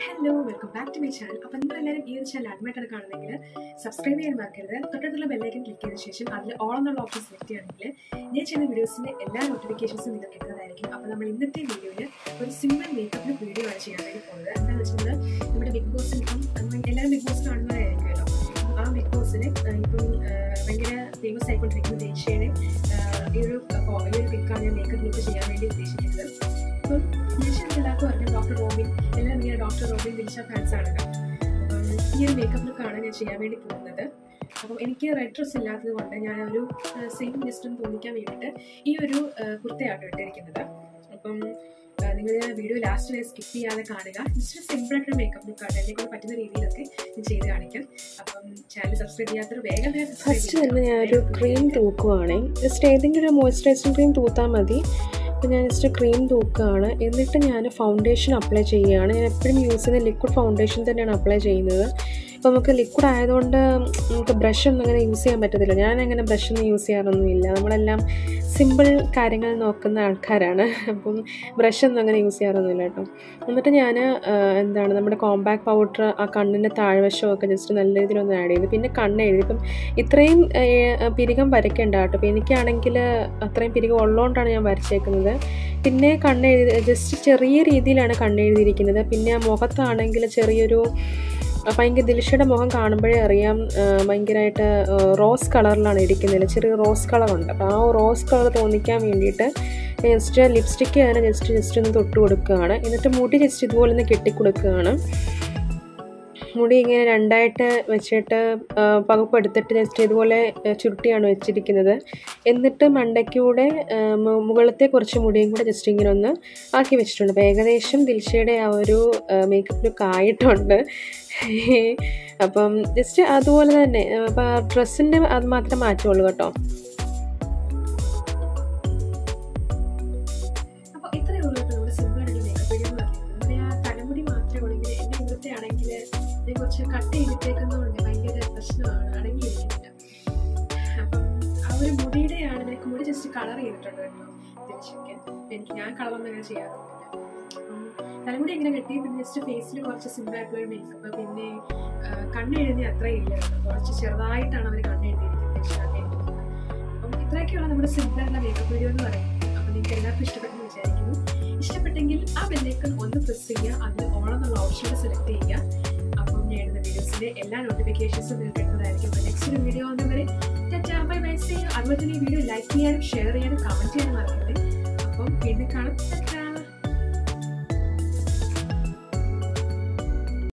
Hello welcome back to my channel അപ്പോൾ നിങ്ങൾ എല്ലാവരും ഈ ഒരു ചാനൽ ആദ്യമായിട്ടാണ് കാണുന്നതെങ്കിൽ സബ്സ്ക്രൈബ് ചെയ്യാൻ മറക്കരുത് തൊട്ടടുത്തുള്ള ബെല്ലൈക്കൻ ക്ലിക്ക് ചെയ്ത ശേഷം അതിൽ ഓൾ എന്നുള്ള ഓപ്ഷൻ സെലക്ട് ചെയ്യുകയാണെങ്കിൽ ഞാൻ ചെയ്യുന്ന വീഡിയോസിൻ്റെ എല്ലാ നോട്ടിഫിക്കേഷൻസും നിങ്ങൾക്ക് കിട്ടുന്നതായിരിക്കും അപ്പോൾ നമ്മൾ ഇന്നത്തെ വീഡിയോയിൽ ഒരു സിമ്പിൾ മേക്കപ്പിന് വീഡിയോ ആണ് ചെയ്യാൻ വേണ്ടി പോകുന്നത് എന്താണെന്ന് വെച്ചാൽ നമ്മുടെ ബിഗ് ബോസിൽ ഇപ്പം നമ്മൾ എല്ലാവരും ബിഗ് ബോസ് കാണുന്നവരായിരിക്കുമല്ലോ അപ്പോൾ ആ ബിഗ് ബോസിൽ ഇപ്പം ആ, ഭയങ്കര ഫേമസ് ആയിക്കൊണ്ടിരിക്കുന്ന ദേശീയയുടെ ഈ ഒരു ഈ ഒരു പിക്കാണ് ഞാൻ മേക്കപ്പ് ലുക്ക് ചെയ്യാൻ വേണ്ടി ഉദ്ദേശിക്കുന്നത് അപ്പം ദേശീയ എല്ലാവർക്കും അറിയാം ഡോക്ടർ റോബിൻ എല്ലാവരും ഇങ്ങനെ ഡോക്ടർ റോബിൻ ദിൽഷ ഫാൻസ് ആണല്ലോ അപ്പം ഈ ഒരു മേക്കപ്പ് ലുക്കാണ് ഞാൻ ചെയ്യാൻ വേണ്ടി പോകുന്നത് അപ്പം എനിക്ക് റെഡ് ഡ്രസ് ഇല്ലാത്തത് കൊണ്ട് ഞാൻ ഒരു സെയിം ജസ്റ്റ് ഒന്ന് തോന്നിക്കാൻ വേണ്ടിയിട്ട് ഈ ഒരു ആ, കുർത്തയാണ് ഇട്ടിരിക്കുന്നത് അപ്പം നിങ്ങൾ വീഡിയോ ലാസ്റ്റ് വരെ സ്കിപ്പ് ചെയ്യാതെ കാണുക ജസ്റ്റ് സിമ്പിൾ ആയിട്ടൊരു മേക്കപ്പ് ലുക്കാണ് എന്നെ കൊണ്ട് പറ്റുന്ന രീതിയിലൊക്കെ ഞാൻ ചെയ്ത് കാണിക്കാം അപ്പം ചാനൽ സബ്സ്ക്രൈബ് ചെയ്യാത്തവർ വേഗം വേഗം subscribe ഫസ്റ്റ് ചെയ്യുക. തന്നെ ഞാനൊരു ക്രീം തൂക്കുവാണേ ജസ്റ്റ് ഏതെങ്കിലും ഒരു മോയ്സ്ചറൈസിങ് ക്രീം തൂത്താൽ മതി അപ്പോൾ ഞാൻ ജസ്റ്റ് ക്രീം തൂക്കുകയാണ് എന്നിട്ട് ഞാൻ ഫൗണ്ടേഷൻ അപ്ലൈ ചെയ്യുകയാണ് ഞാൻ എപ്പോഴും യൂസ് ചെയ്യുന്ന ലിക്വിഡ് ഫൗണ്ടേഷൻ തന്നെയാണ് അപ്ലൈ ചെയ്യുന്നത് അപ്പോൾ നമുക്ക് ലിക്വിഡ് ആയതുകൊണ്ട് നമുക്ക് ബ്രഷ് ഒന്നും അങ്ങനെ യൂസ് ചെയ്യാൻ പറ്റത്തില്ല ഞാൻ അങ്ങനെ ബ്രഷ് ഒന്നും യൂസ് ചെയ്യാറൊന്നുമില്ല നമ്മളെല്ലാം സിമ്പിൾ കാര്യങ്ങൾ നോക്കുന്ന ആൾക്കാരാണ് അപ്പം ബ്രഷ് ഒന്നും അങ്ങനെ യൂസ് ചെയ്യാറൊന്നുമില്ല കേട്ടോ എന്നിട്ട് ഞാൻ എന്താണ് നമ്മുടെ കോമ്പാക്ട് പൗഡർ ആ കണ്ണിൻ്റെ താഴ്വശമൊക്കെ ജസ്റ്റ് നല്ല രീതിയിലൊന്ന് ആഡ് ചെയ്തു പിന്നെ കണ്ണ് എഴുതി ഇപ്പം ഇത്രയും ഏഹ്, പിരികം വരയ്ക്കണ്ട കേട്ടോ അപ്പോൾ എനിക്കാണെങ്കിൽ അത്രയും പിരികം ഉള്ളതുകൊണ്ടാണ് ഞാൻ വരച്ചേക്കുന്നത് പിന്നെ കണ്ണ് എഴുതി ജസ്റ്റ് ചെറിയ രീതിയിലാണ് കണ്ണ് എഴുതിയിരിക്കുന്നത് പിന്നെ ആ മുഖത്താണെങ്കിൽ ചെറിയൊരു ആ, ഭയങ്കര ദിൽഷയുടെ മുഖം കാണുമ്പോഴേ അറിയാം ആ, ഭയങ്കരമായിട്ട് ആ, റോസ് കളറിലാണ് ഇരിക്കുന്നത് ചെറിയ റോസ് കളറുണ്ട് അപ്പോൾ ആ റോസ് കളർ തോന്നിക്കാൻ വേണ്ടിയിട്ട് ജസ്റ്റ് ലിപ്സ്റ്റിക്ക് തന്നെ ജസ്റ്റ് ജസ്റ്റ് ഒന്ന് തൊട്ട് കൊടുക്കുകയാണ് എന്നിട്ട് മുടി ജസ്റ്റ് ഇതുപോലെ ഒന്ന് കെട്ടിക്കൊടുക്കുകയാണ് മുടി ഇങ്ങനെ രണ്ടായിട്ട് വെച്ചിട്ട് ആ, പകുപ്പ് എടുത്തിട്ട് ജസ്റ്റ് ഇതുപോലെ ആ, ചുരുട്ടിയാണ് വെച്ചിരിക്കുന്നത് എന്നിട്ട് മണ്ടയ്ക്കൂടെ ആ, മു- മുകളിലത്തെ കുറച്ച് മുടിയും കൂടെ ജസ്റ്റ് ഇങ്ങനെ ഒന്ന് ആക്കി വെച്ചിട്ടുണ്ട് അപ്പോൾ ഏകദേശം ദിൽഷയുടെ ആ ഒരു മേക്കപ്പ് ലുക്ക് ആയിട്ടുണ്ട് അപ്പം ജസ്റ്റ് അതുപോലെ തന്നെ അപ്പോൾ ഡ്രസ്സിൻ്റെ അത് മാത്രമേ മാറ്റുള്ളൂ കേട്ടോ അപ്പോൾ ഇത്രയേ ഉള്ളൂ കേട്ടോ നമ്മുടെ സിമ്പിൾ ആയിട്ടുള്ള മേക്കപ്പ് വീഡിയോ എന്ന് പറയുന്നത് നമ്മുടെ ആ തലമുടി മാത്രമേ ഉള്ളെങ്കിൽ എൻ്റെ മുഖത്തെ ആണെങ്കിൽ ഞാൻ കുറച്ച് കട്ട് ചെയ്തിട്ടേക്കുന്നതുകൊണ്ട് ഭയങ്കര പ്രശ്നമാണ് അടങ്ങിയിരിക്കുന്നില്ല അപ്പം ആ ഒരു മുടിയുടെ ആണ് എനിക്ക് മുടി ജസ്റ്റ് കളർ ചെയ്തിട്ടുണ്ട് കേട്ടോ തിരിച്ചൊക്കെ എനിക്ക് ഞാൻ കളറൊന്നും അങ്ങനെ ചെയ്യാറില്ല അപ്പം തലമുടി എങ്ങനെ കെട്ടി പിന്നെ ജസ്റ്റ് ഫേസിൽ കുറച്ച് സിമ്പിൾ ആയിട്ടുള്ള ഒരു മേക്കപ്പ് പിന്നെ ആ, കണ്ണെഴുതി അത്രയും ഇല്ല കേട്ടോ കുറച്ച് ചെറുതായിട്ടാണ് അവർ കണ്ണെഴുതിയിരിക്കുന്നത് ഇഷ്ടമാക്കിയിരിക്കുന്നത് അപ്പം ഇത്രയൊക്കെയാണ് നമ്മുടെ സിമ്പിൾ ആയിട്ടുള്ള മേക്കപ്പ് വീഡിയോ എന്ന് പറയുന്നത് അപ്പം നിങ്ങൾക്ക് എല്ലാവർക്കും ഇഷ്ടപ്പെട്ടെന്ന് വിചാരിക്കുന്നു ഇഷ്ടപ്പെട്ടെങ്കിൽ ആ ബെല്ലൈക്കൺ ഒന്ന് പ്രസ് ചെയ്യുക അതിൽ ഓണം എന്നുള്ള ഓപ്ഷൻ സെലക്ട് ചെയ്യുക അപ്പം ഞാൻ ഇടുന്ന വീഡിയോസിന്റെ എല്ലാ നോട്ടിഫിക്കേഷൻസും നിങ്ങൾക്ക് കിട്ടുന്നതായിരിക്കും നെക്സ്റ്റ് ഒരു വീഡിയോ വന്നവരെ ബൈ ബൈ സേ അതുപോലെ തന്നെ ഈ വീഡിയോ ലൈക്ക് ചെയ്യാനും ഷെയർ ചെയ്യാനും കമന്റ് ചെയ്യാനും മറക്കരുത് അപ്പം വീണ്ടും കാണാം